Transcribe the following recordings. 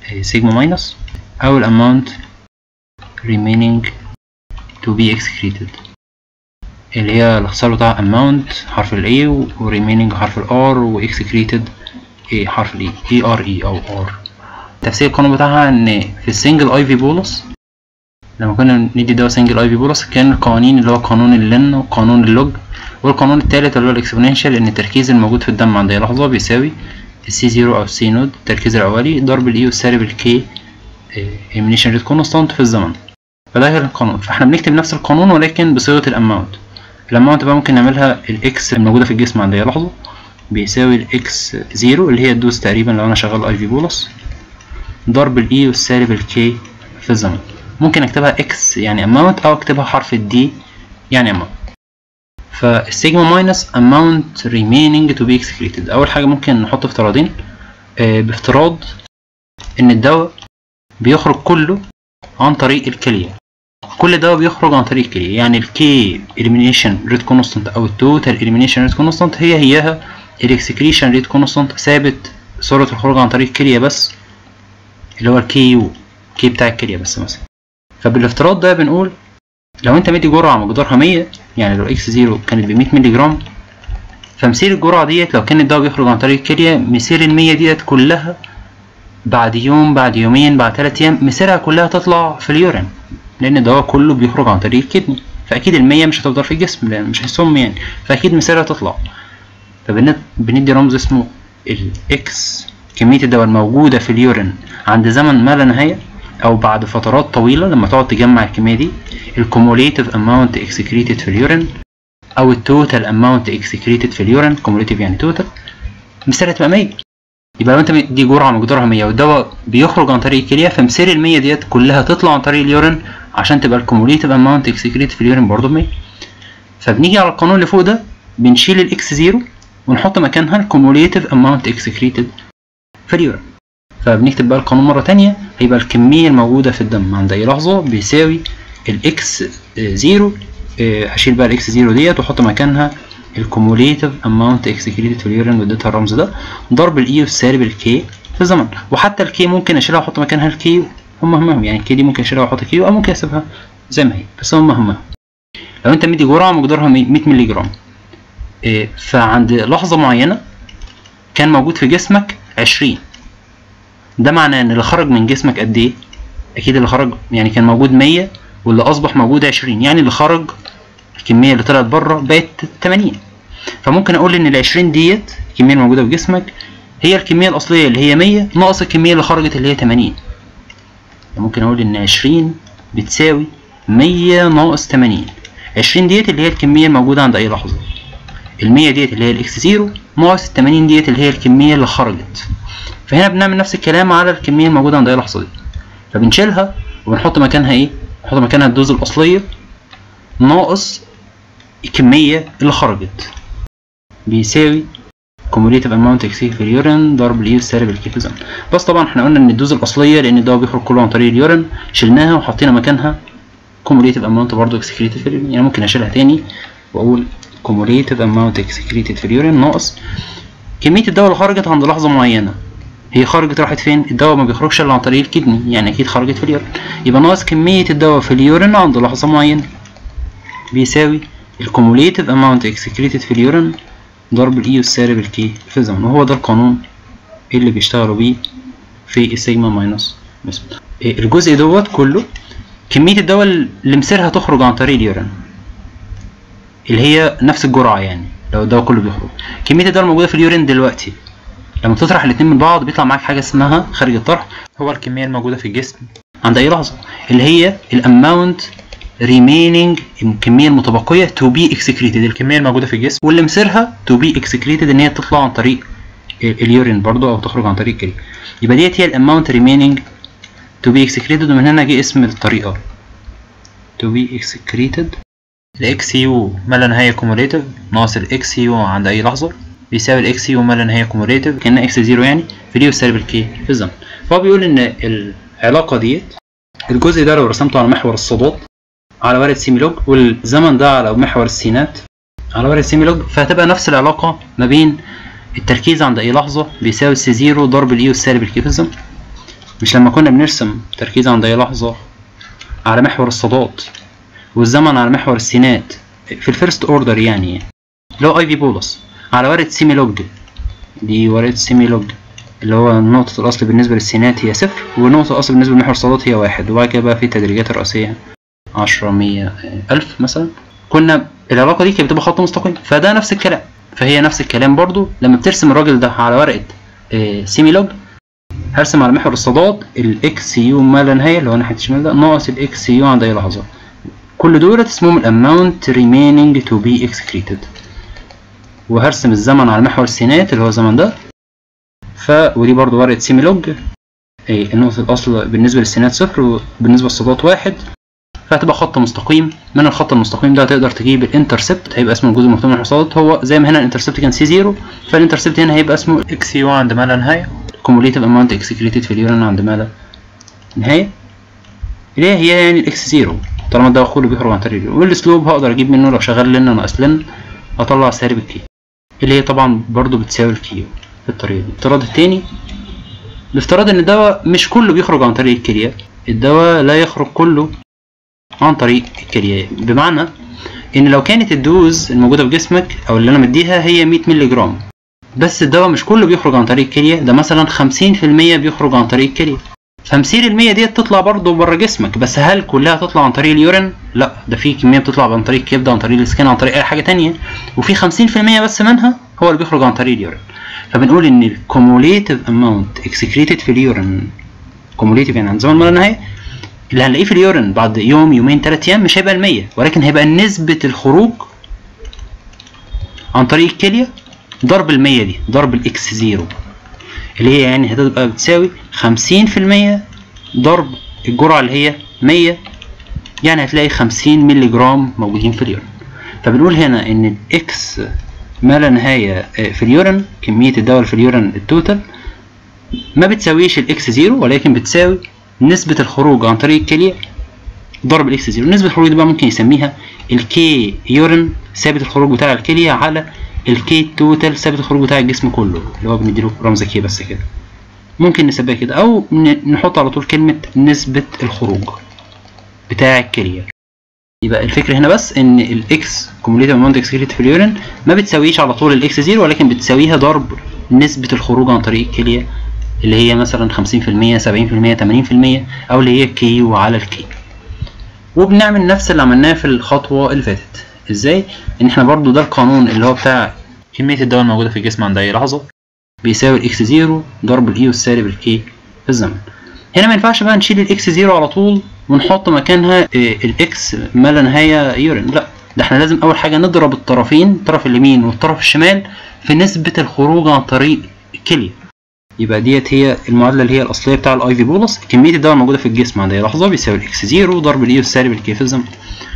سيجما ماينس او الاماونت remaining to be excreted اللي هي الاختصار بتاع amount حرف ال A و remaining حرف ال R و excreted A حرف ال E E R E أو R تفسير القانون بتاعها إن في السنجل اي في بولس لما كنا ندي دواء سنجل اي في بولس كان القوانين اللي هو قانون اللن وقانون اللوج والقانون التالت اللي هو الاكسبوننشال إن التركيز الموجود في الدم عند أي لحظة بيساوي السي زيرو أو السي نود التركيز الأولي ضرب الإي والسالب الكي elimination rate constant في الزمن فده غير القانون فاحنا بنكتب نفس القانون ولكن بصيغة الاماونت الاماونت بقى ممكن نعملها الاكس الموجودة في الجسم عند اي لحظة بيساوي الاكس زيرو اللي هي الدوز تقريبا لو انا شغال اي في بولس ضرب الاي والسالب الكي في الزمن ممكن اكتبها اكس يعني اماونت او اكتبها حرف الدي يعني اماونت فالسيجما ماينس اماونت remaining to be excreted اول حاجة ممكن نحط افتراضين اه بافتراض ان الدواء بيخرج كله عن طريق الكلية كل دواء بيخرج عن طريق الكلية يعني الكي elimination rate constant او التوتال elimination rate constant هي هياها الاكسكريشن ريت كونستانت ثابت سرعة الخروج عن طريق الكلية بس اللي هو الكي يو كي بتاع الكلية بس مثلا فبالافتراض ده بنقول لو انت مدي جرعة مقدارها 100 يعني لو اكس زيرو كانت ب 100 مللي جرام فمسير الجرعة ديت لو كان الدواء بيخرج عن طريق الكلية مسير المية ديت كلها بعد يوم بعد يومين بعد تلات أيام مسيرها كلها تطلع في اليورين لأن الدواء كله بيخرج عن طريق الكدني فأكيد المية مش هتفضل في الجسم لأن مش هيسم يعني فأكيد مسيرها تطلع فبندي رمز اسمه الإكس كمية الدواء الموجودة في اليورين عند زمن ما لا نهاية أو بعد فترات طويلة لما تقعد تجمع الكمية دي الكوموليتيف أماونت اكسكريتد في اليورين أو التوتال أماونت اكسكريتد في اليورين كوموليتيف يعني توتال مسيرها تبقى 100 يبقى لو انت دي جرعه مقدارها 100 والدواء بيخرج عن طريق الكليه فمسير ال 100 ديت كلها تطلع عن طريق اليورين عشان تبقى الكوموليتيف اماونت اكسكريت في اليورين برضه 100 فبنيجي على القانون اللي فوق ده بنشيل الاكس زيرو ونحط مكانها الكوموليتيف اماونت اكسكريتد في اليورين فبنكتب بقى القانون مره تانية هيبقى الكميه الموجوده في الدم عند اي لحظه بيساوي الاكس زيرو هشيل بقى الاكس زيرو ديت واحط مكانها الكوموليتيف اماونت اكسكريتد في اليورين واديتها الرمز ده ضرب الاي والسالب الكي في الزمن وحتى الكي ممكن اشيلها واحط مكانها الكي هم همهم يعني الكي دي ممكن اشيلها واحط كيو او ممكن اسيبها زي ما هي بس هم همهم لو انت مدي جرعه مقدارها 100 مللي جرام إيه فعند لحظه معينه كان موجود في جسمك 20 ده معناه ان اللي خرج من جسمك قد ايه اكيد اللي خرج يعني كان موجود 100 واللي اصبح موجود 20 يعني اللي خرج الكميه اللي طلعت بره بقت 80 فممكن اقول ان ال 20 ديت الكميه الموجوده في جسمك هي الكميه الاصليه اللي هي 100 ناقص الكميه اللي خرجت اللي هي 80 ممكن اقول ان 20 بتساوي 100 ناقص 80 20 ديت اللي هي الكميه الموجوده عند اي لحظه ال 100 ديت اللي هي الاكس زيرو ناقص ال 80 ديت اللي هي الكميه اللي خرجت فهنا بنعمل نفس الكلام على الكميه الموجوده عند اي لحظه دي فبنشيلها وبنحط مكانها ايه نحط مكانها الدوز الاصليه ناقص الكميه اللي خرجت بيساوي cumulative amount exceed في اليورين ضرب اليو سالب الكي في الزمن بس طبعا احنا قلنا ان الدوز الاصليه لان الدواء بيخرج كله عن طريق اليورين شلناها وحطينا مكانها cumulative amount برضه excreted في اليورين يعني ممكن اشيلها تاني واقول cumulative amount excreted في اليورين ناقص كميه الدواء اللي خرجت عند لحظه معينه هي خرجت راحت فين الدواء ما بيخرجش الا عن طريق الكدني يعني اكيد خرجت في اليورين يبقى ناقص كميه الدواء في اليورين عند لحظه معينه بيساوي الكوموليتيف اماونت اكسكريتد في اليورين ضرب الاي والسالب الكي في الزمن وهو ده القانون اللي بيشتغلوا بيه في السيجما ماينس مثبت الجزء دوت كله كمية الدواء اللي مسيرها تخرج عن طريق اليورين اللي هي نفس الجرعة يعني لو الدواء كله بيخرج كمية الدواء الموجودة في اليورين دلوقتي لما تطرح الاتنين من بعض بيطلع معاك حاجة اسمها خارج الطرح هو الكمية الموجودة في الجسم عند أي لحظة اللي هي الاماونت remaining الكمية المتبقية to be excreted الكمية الموجودة في الجسم واللي مسيرها to be excreted ان هي تطلع عن طريق اليورين برضو او تخرج عن طريق الكلى يبقى ديت هي الاماونت remaining to be excreted ومن هنا جه اسم الطريقة to be excreted الاكس يو ما لا نهاية cumulative ناقص الاكس يو عند اي لحظة بيساوي الاكس يو ما لا نهاية cumulative كأنها اكس زيرو يعني في اليو سالب الكي في الزمن فهو بيقول ان العلاقة ديت الجزء ده لو رسمته على محور الصادات على ورقة سيميلوج والزمن ده على محور السينات على ورقة سيميلوج فهتبقى نفس العلاقة ما بين التركيز عند أي لحظة بيساوي سي زيرو ضرب الإي والسالب الكي في الزمن مش لما كنا بنرسم تركيز عند اي لحظة على محور الصادات والزمن على محور السينات في الفيرست اوردر يعني اللي هو اي في بولس على ورقة سيمي لوج دي ورقة سيمي لوج اللي هو نقطة الأصل بالنسبة للسينات هي صفر ونقطة الأصل بالنسبة لمحور الصادات هي واحد وبعد كده بقى في التدريجات الرئيسية عشرة مية ألف مثلا كنا العلاقة دي كانت بتبقى خط مستقيم فده نفس الكلام فهي نفس الكلام برضو لما بترسم الراجل ده على ورقة آه، سيمي لوج هرسم على محور الصادات الاكس يو ما لا نهاية اللي هو ناحية الشمال ده ناقص الاكس يو عند أي لحظة كل دول اسمهم الاماونت remaining to be excreted وهرسم الزمن على محور السينات اللي هو الزمن ده ف ودي برضو ورقة سيمي لوج إيه النقطة الأصل بالنسبة للسينات صفر وبالنسبة للصادات واحد فهتبقى خط مستقيم من الخط المستقيم ده تقدر تجيب الانترسبت هيبقى اسمه الجزء المهتم بالحصادات هو زي ما هنا الانترسبت كان سي زيرو فالانترسبت هنا هيبقى اسمه اكس يو عند ما لا نهاية cumulative amount excreted في اليورين عند ما لا نهاية اللي هي هي يعني الاكس زيرو طالما ده كله بيخرج عن طريق اليورين والسلوب هقدر اجيب منه لو شغال لن ناقص لن اطلع سالب الكي اللي هي طبعا برضو بتساوي الكيو في الطريقة دي الافتراض التاني الافتراض ان الدواء مش كله بيخرج عن طريق الكلية الدواء لا يخرج كله عن طريق الكلية بمعنى ان لو كانت الدوز الموجودة في جسمك او اللي انا مديها هي 100 مللي جرام بس الدواء مش كله بيخرج عن طريق الكلية ده مثلا 50% بيخرج عن طريق الكلية 50% ديت تطلع برضه بره جسمك بس هل كلها تطلع عن طريق اليورين؟ لا ده في كمية بتطلع عن طريق الكبدة عن طريق السكين عن طريق اي حاجة تانية وفي 50% بس منها هو اللي بيخرج عن طريق اليورين فبنقول ان الكوموليتيف اماونت اكسكريتد في اليورين كوموليتيف يعني عند زمن ما لا نهايه اللي هنلاقيه في اليورين بعد يوم يومين ثلاث ايام مش هيبقى ال 100 ولكن هيبقى نسبة الخروج عن طريق الكلية ضرب ال 100 دي ضرب الاكس زيرو اللي هي يعني هتبقى بتساوي 50% ضرب الجرعة اللي هي 100 يعني هتلاقي 50 مللي جرام موجودين في اليورين فبنقول هنا ان الاكس ما لا نهاية في اليورين كمية الدواء اللي في اليورين التوتال ما بتساويش الاكس زيرو ولكن بتساوي نسبة الخروج عن طريق الكلية ضرب الاكس زيرو نسبة الخروج دي بقى ممكن يسميها الكي يورين ثابت الخروج بتاع الكلية على الكي توتال ثابت الخروج بتاع الجسم كله اللي هو بنديله رمز كي بس كده ممكن نسميها كده او نحط على طول كلمة نسبة الخروج بتاع الكلية يبقى الفكرة هنا بس ان الاكس كوموليتيف اماونت اكسكريتد في اليورين ما بتساويش على طول الاكس زيرو ولكن بتساويها ضرب نسبة الخروج عن طريق الكلية اللي هي مثلا 50% 70% 80% او اللي هي كيو على الكي وبنعمل نفس اللي عملناه في الخطوة اللي فاتت ازاي ان احنا برضو ده القانون اللي هو بتاع كمية الدواء الموجودة في الجسم عند اي لحظة بيساوي الاكس زيرو ضرب الاي والسالب الكي في الزمن هنا ما ينفعش بقى نشيل الاكس زيرو على طول ونحط مكانها الاكس ما لا نهاية يورين لا ده احنا لازم اول حاجة نضرب الطرفين الطرف اليمين والطرف الشمال في نسبة الخروج عن طريق الكلية يبقى ديت هي المعادلة اللي هي الأصلية بتاع الاي في بولس كمية الدواء الموجودة في الجسم عند أي لحظة بيساوي الاكس زيرو ضرب الاي والسالب الكي في الزمن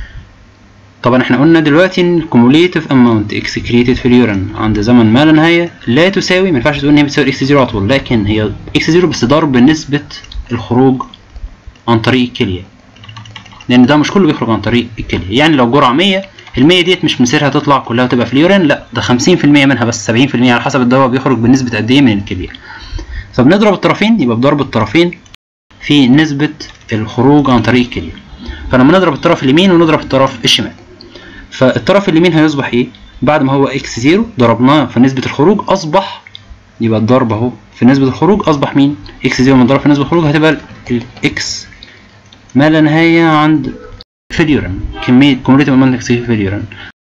طبعا احنا قلنا دلوقتي ان الكوموليتيف اماونت اكسكريتد في اليورين عند زمن ما لا نهاية لا تساوي ما ينفعش تقول ان هي بتساوي اكس زيرو على طول لكن هي اكس زيرو بس ضرب نسبة الخروج عن طريق الكلية لان ده مش كله بيخرج عن طريق الكلية يعني لو جرعة 100 المية ديت مش مصيرها تطلع كلها وتبقى في اليورين لا ده 50% منها بس 70% على حسب الدواء بيخرج بنسبة قد ايه من الكلية فبنضرب الطرفين يبقى بضرب الطرفين في نسبة الخروج عن طريق الكلية فلما نضرب الطرف اليمين ونضرب الطرف الشمال فالطرف اليمين هيصبح ايه بعد ما هو اكس زيرو ضربناه في نسبة الخروج اصبح يبقى الضرب اهو في نسبة الخروج اصبح مين اكس زيرو مضروب في نسبة الخروج هتبقى الاكس ما لا نهاية عند في اليورين كمية كوموليتيف اماونت في اليورين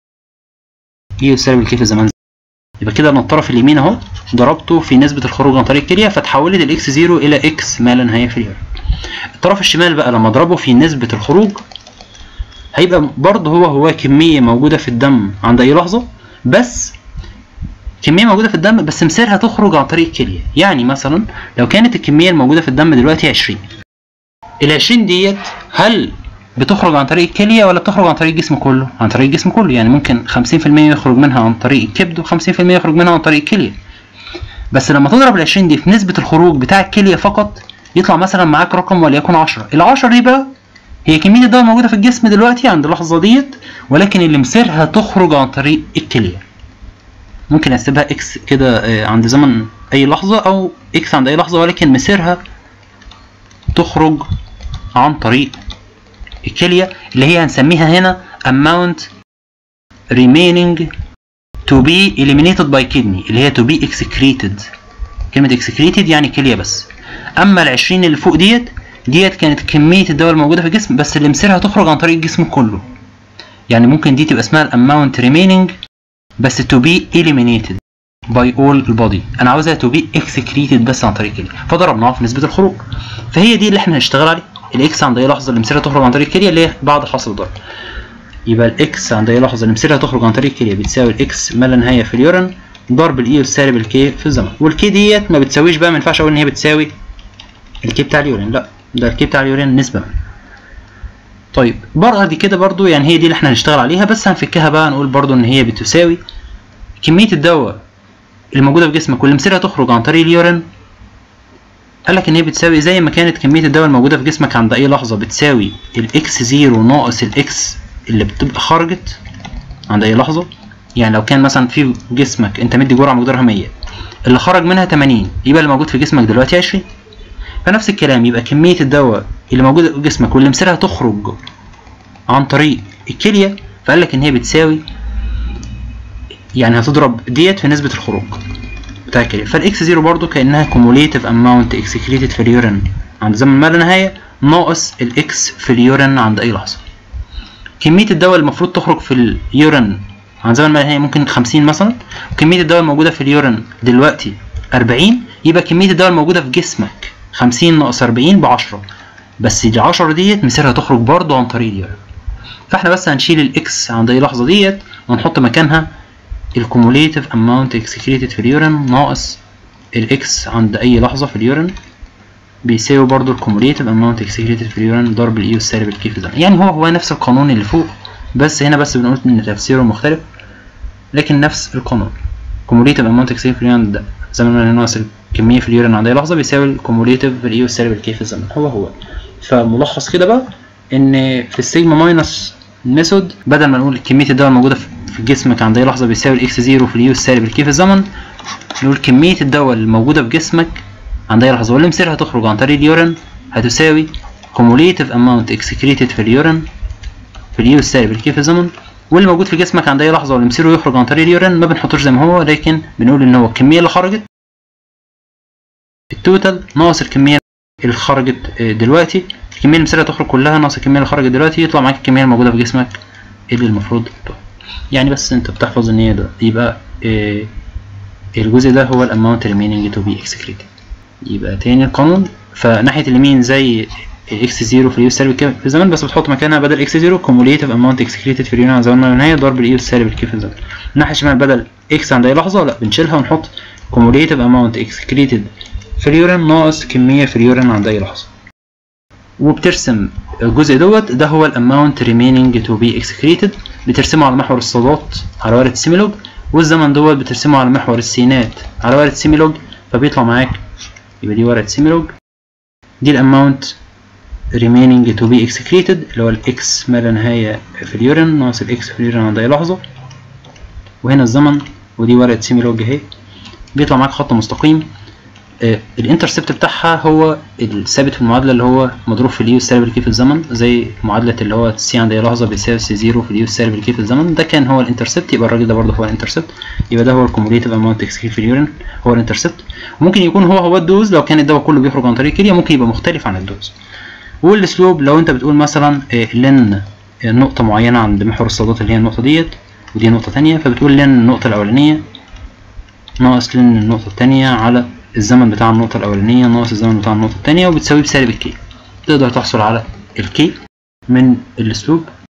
ايه سالب الكيف زمان يبقى كده انا الطرف اليمين اهو ضربته في نسبة الخروج عن طريق الكلية فتحولت الاكس زيرو الى اكس ما لا نهاية في اليورين الطرف الشمال بقى لما اضربه في نسبة الخروج هيبقى برضه هو هو كمية موجودة في الدم عند أي لحظة بس كمية موجودة في الدم بس مصيرها تخرج عن طريق الكلية يعني مثلا لو كانت الكمية الموجودة في الدم دلوقتي 20 ال 20 ديت هل بتخرج عن طريق الكلية ولا بتخرج عن طريق الجسم كله؟ عن طريق الجسم كله يعني ممكن 50% يخرج منها عن طريق الكبد و50% يخرج منها عن طريق الكلية بس لما تضرب ال 20 دي في نسبة الخروج بتاع الكلية فقط يطلع مثلا معاك رقم وليكن 10 ال 10 دي بقى هي كمية الدواء الموجودة في الجسم دلوقتي عند اللحظة ديت ولكن اللي مصيرها تخرج عن طريق الكلية ممكن احسبها اكس كده عند زمن اي لحظة او اكس عند اي لحظة ولكن مصيرها تخرج عن طريق الكليه اللي هي هنسميها هنا amount remaining to be eliminated by kidney اللي هي to be excreted كلمة excreted يعني كلية بس أما العشرين اللي فوق ديت ديت كانت كمية الدواء الموجودة في الجسم بس اللي مصيرها تخرج عن طريق الجسم كله يعني ممكن دي تبقى اسمها الاماونت remaining بس to be eliminated by all البودي انا عاوزها to be excreted بس عن طريق الكليه فضربناها في نسبه الخروج فهي دي اللي احنا هنشتغل عليها الاكس عند اي لحظه اللي مصيرها تخرج عن طريق الكليه اللي هي بعد حصر الضرب يبقى الاكس عند اي لحظه اللي مصيرها تخرج عن طريق الكليه بتساوي الاكس ما لا نهايه في اليورين ضرب الاي والسالب الكي في الزمن والكي ديت ما بتساويش بقى ما ينفعش اقول ان هي بتساوي الكي بتاع اليورين لا ده الكي بتاع اليورين نسبه طيب بره دي كده برضو يعني هي دي اللي احنا هنشتغل عليها بس هنفكها بقى نقول برضو ان هي بتساوي كميه الدواء اللي موجوده في جسمك واللي مصيرها تخرج عن طريق اليورين قال لك ان هي بتساوي زي ما كانت كميه الدواء الموجوده في جسمك عند اي لحظه بتساوي الاكس زيرو ناقص الاكس اللي بتبقى خرجت عند اي لحظه يعني لو كان مثلا في جسمك انت مدي جرعه مقدارها 100 اللي خرج منها 80 يبقى اللي موجود في جسمك دلوقتي 20 فنفس الكلام يبقى كميه الدواء اللي موجوده في جسمك واللي مصيرها تخرج عن طريق الكليه فقال لك ان هي بتساوي يعني هتضرب ديت في نسبه الخروج بتاع الكليه فالاكس زيرو برضو كانها كوموليتيف اماونت اكسكريتد في اليورين عند زمن ما لا نهايه ناقص الاكس في اليورين عند اي لحظه كميه الدواء المفروض تخرج في اليورين عند زمن ما لا نهايه ممكن 50 مثلا وكميه الدواء الموجوده في اليورين دلوقتي 40 يبقى كميه الدواء الموجوده في جسمك 50 ناقص 40 ب 10 بس ال 10 ديت مصيرها تخرج برضو عن طريق اليورين فاحنا بس هنشيل الاكس عند اي لحظه ديت ونحط مكانها الكوموليتيف اماونت اكسكريتد في اليورين ناقص الاكس عند اي لحظه في اليورين بيساوي برضو الكوموليتيف اماونت اكسكريتد في اليورين ضرب الاي والسالب الكي في الزمن يعني هو هو نفس القانون اللي فوق بس هنا بس بنقول ان تفسيره مختلف لكن نفس القانون كوموليتيف اماونت اكسكريتد في اليورين ده زمن ما ناقص الكميه في اليورين عند اي لحظه بيساوي الكوموليتيف في الاي والسالب الكي في الزمن هو هو فملخص كده بقى ان في السيجما ماينس ميثود بدل ما نقول كميه الدواء الموجوده في جسمك عند اي لحظه بيساوي الاكس زيرو في اليو السالب الكي في الزمن نقول كميه الدواء الموجوده في جسمك عند اي لحظه واللي مصيرها تخرج عن طريق اليورين هتساوي cumulative amount excreted في اليورين في اليو السالب الكي في الزمن واللي موجود في جسمك عند اي لحظه واللي مصيره يخرج عن طريق اليورين ما بنحطوش زي ما هو لكن بنقول ان هو الكميه اللي خرجت التوتال ناقص الكميه اللي خرجت دلوقتي الكميه اللي مصيرها تخرج كلها ناقص الكميه اللي خرجت دلوقتي يطلع معاك الكميه الموجوده في جسمك اللي المفروض تطلع يعني بس انت بتحفظ ان هي ده يبقى إيه الجزء ده هو الاماونت remaining to be excreted يبقى تاني القانون فناحية اليمين زي اكس زيرو في اليو السالب الكي في الزمن بس بتحط مكانها بدل اكس زيرو كوموليتيف اماونت اكسكريتد في اليونان زمن ما النهاية ضرب الايو السالب الكي في الزمن الناحية الشمال بدل اكس عند اي لحظة لا بنشيلها ونحط كوموليتيف اماونت اكسكريتد في اليورين ناقص كمية في اليورين عند اي لحظة وبترسم الجزء دوت ده هو الاماونت remaining to be excreted بترسمه على محور الصادات على ورقة سيميلوج والزمن دوت بترسمه على محور السينات على ورقة سيميلوج فبيطلع معاك يبقى دي ورقة سيميلوج دي الاماونت remaining to be excreted اللي هو الاكس ما لا نهاية في اليورين ناقص الاكس في اليورين عند اي لحظة وهنا الزمن ودي ورقة سيميلوج اهي بيطلع معاك خط مستقيم آه الانترسبت بتاعها هو الثابت في المعادله اللي هو مضروب في اليو السالب الكي في الزمن زي معادله اللي هو سي عند اي لحظه بيساوي سي زيرو في اليو السالب الكي في الزمن ده كان هو الانترسبت يبقى الراجل ده برضه هو الانترسبت يبقى ده هو الكوموليتيف اماونت اكسكريت في اليورين هو الانترسبت وممكن يكون هو هو الدوز لو كان الدواء كله بيخرج عن طريق الكليه ممكن يبقى مختلف عن الدوز والسلوب لو انت بتقول مثلا لن نقطه معينه عند محور الصادات اللي هي النقطه ديت ودي نقطه ثانيه فبتقول لن النقطه الاولانيه ناقص لن النقطه الثانيه على الزمن بتاع النقطة الأولانية ناقص الزمن بتاع النقطة التانية وبتساوي بسالب الكي تقدر تحصل على الكي من الاسلوب